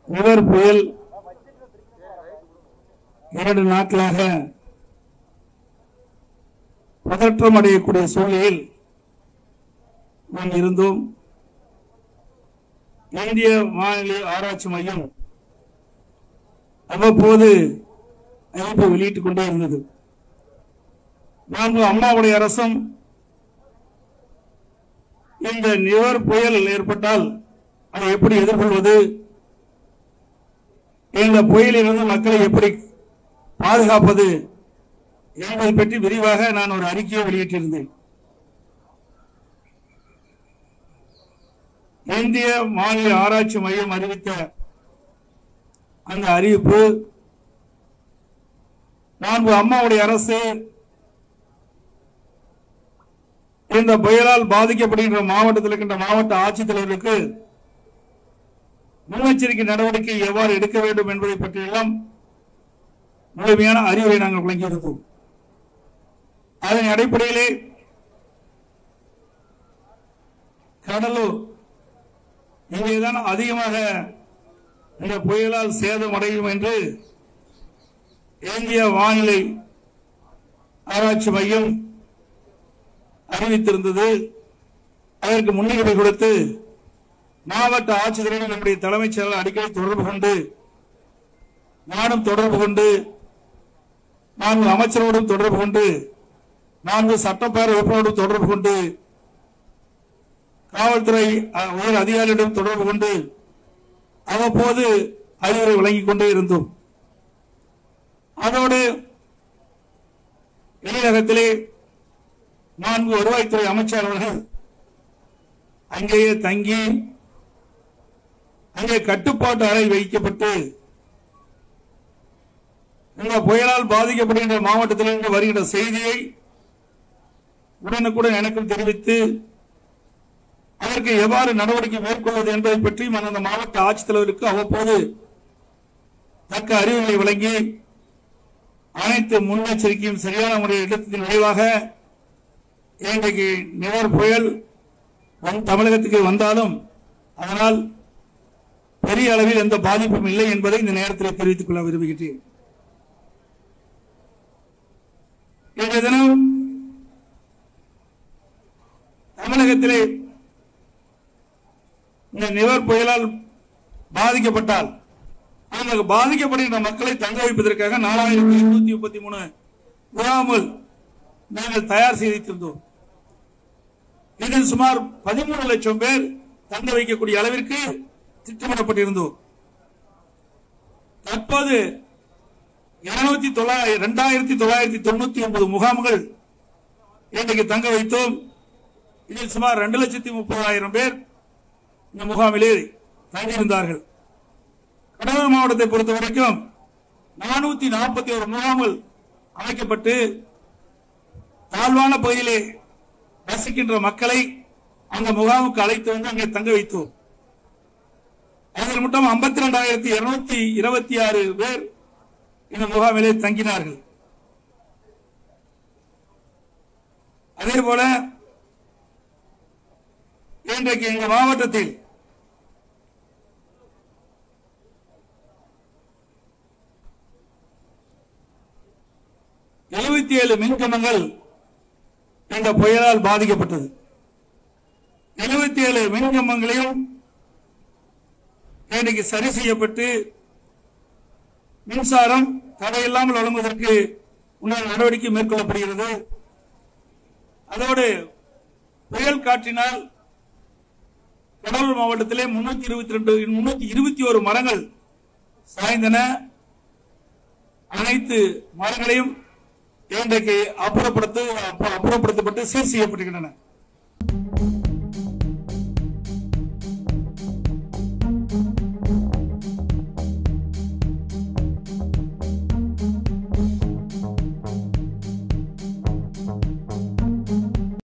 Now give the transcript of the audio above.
நிவர் புயல் இரண்டு நாட்களாக பதற்றம் அடையக்கூடிய சூழ்நிலையில் நாம் இருந்தோம் இந்திய வானிலை ஆராய்ச்சி மையம் அவ்வப்போது அறிவிப்பை வெளியிட்டுக் கொண்டே இருந்தது நான்கு அம்மாவுடைய அரசும் இந்த நிவர் புயல் ஏற்பட்டால் அதை எப்படி எதிர்கொள்வது இந்த புயலிலிருந்து மக்களை எப்படி பாதுகாப்பது என்பதை பற்றி விரிவாக நான் ஒரு அறிக்கையை வெளியிட்டிருந்தேன் இந்திய மாநில ஆராய்ச்சி மையம் அறிவித்த அந்த அறிவிப்பு நான்கு அம்மாவுடைய அரசு இந்த புயலால் பாதிக்கப்படுகின்ற மாவட்டத்தில் இருக்கின்ற மாவட்ட ஆட்சித்தலைவருக்கு முன்னெச்சரிக்கை நடவடிக்கை எவ்வாறு எடுக்க வேண்டும் என்பதை பற்றியெல்லாம் முழுமையான அறிவுரை நாங்கள் வழங்கியிருந்தோம் அதன் அடிப்படையிலே கடலூர் இங்கேதான் அதிகமாக இந்த புயலால் சேதம் அடையும் என்று இந்திய வானிலை ஆராய்ச்சி மையம் அறிவித்திருந்தது அதற்கு முன்னுரிமை கொடுத்து மாவட்ட ஆட்சித்தலைவர் நம்முடைய தலைமைச் செயலர் அடிக்கடி தொடர்பு கொண்டு நானும் தொடர்பு கொண்டு நான்கு அமைச்சரோடும் தொடர்பு கொண்டு நான்கு சட்டப்பேரவை உறுப்பினரோடும் தொடர்பு கொண்டு காவல்துறை அஹ், உயர் அதிகாரிகளிடம் தொடர்பு கொண்டு அவ்வப்போது அறிவுரை வழங்கிக் கொண்டே இருந்தோம் அதோடு வெளிநகரத்திலே நான்கு வருவாய்த்துறை அமைச்சர் அவர்கள் அங்கேயே தங்கி அங்கே கட்டுப்பாட்டு அறை வைக்கப்பட்டு இந்த புயலால் பாதிக்கப்படுகின்ற மாவட்டத்திலிருந்து வருகின்ற செய்தியை உடனுக்குடன் எனக்கும் தெரிவித்து அதற்கு எவ்வாறு நடவடிக்கை மேற்கொள்வது என்பதை பற்றியும் அந்தந்த மாவட்ட ஆட்சித்தலைவருக்கு அவ்வப்போது தக்க அறிவுரை வழங்கி அனைத்து முன்னெச்சரிக்கையும் சரியான முறையில் எடுத்ததன் விளைவாக இன்றைக்கு நிவர் புயல் வந்- தமிழகத்துக்கு வந்தாலும் அதனால் பெரிய அளவில் எந்த பாதிப்பும் இல்லை என்பதை இந்த நேரத்தில் தெரிவித்துக் கொள்ள விரும்புகிறேன் இன்றைய தினம் தமிழகத்திலே இந்த நிவர் புயலால் பாதிக்கப்பட்டால் அந்த பாதிக்கப்படுகின்ற மக்களை தங்க வைப்பதற்காக நாலாயிரத்தி எண்ணூத்தி முப்பத்தி மூணு முகாம்கள் நாங்கள் தயார் செய்திருந்தோம் இதில் சுமார் பதிமூணு லட்சம் பேர் தங்க வைக்கக்கூடிய அளவிற்கு திட்டமிடப்பட்டிருந்தோம் தற்போது இருநூத்தி தொள்ளாயிரம் இரண்டாயிரத்தி தொள்ளாயிரத்தி தொண்ணூத்தி ஒன்பது முகாம்கள் இன்றைக்கு தங்க வைத்தோம் இதில் சுமார் ரெண்டு லட்சத்தி முப்பதாயிரம் பேர் இந்த முகாமிலே தங்கியிருந்தார்கள் கடலூர் மாவட்டத்தை பொறுத்த வரைக்கும் நானூத்தி நாற்பத்தி ஒரு முகாம்கள் அமைக்கப்பட்டு தாழ்வான பகுதியிலே வசிக்கின்ற மக்களை அந்த முகாமுக்கு அழைத்து வந்து அங்கே தங்க வைத்தோம் அதில் மட்டும் ஐம்பத்தி ரெண்டாயிரத்தி இருநூத்தி இருபத்தி ஆறு பேர் இந்த முகாமிலே தங்கினார்கள் அதே போல இன்றைக்கு எங்கள் மாவட்டத்தில் எழுபத்தி ஏழு மின்கம்பங்கள் இந்த புயலால் பாதிக்கப்பட்டது எழுபத்தி ஏழு மின்கம்பங்களையும் இன்றைக்கு சரி செய்யப்பட்டு மின்சாரம் தடையில்லாமல் வழங்குவதற்கு உண்டான நடவடிக்கை மேற்கொள்ளப்படுகிறது அதோடு புயல் காற்றினால் கடலூர் மாவட்டத்திலே முன்னூத்தி இருபத்தி ரெண்டு முன்னூத்தி இருபத்தி ஒரு மரங்கள் சாய்ந்தன அனைத்து மரங்களையும் இன்றைக்கு அப்புறப்படுத்த அப்புறப்படுத்தப்பட்டு சீர் செய்யப்பட்டிருக்கின்றன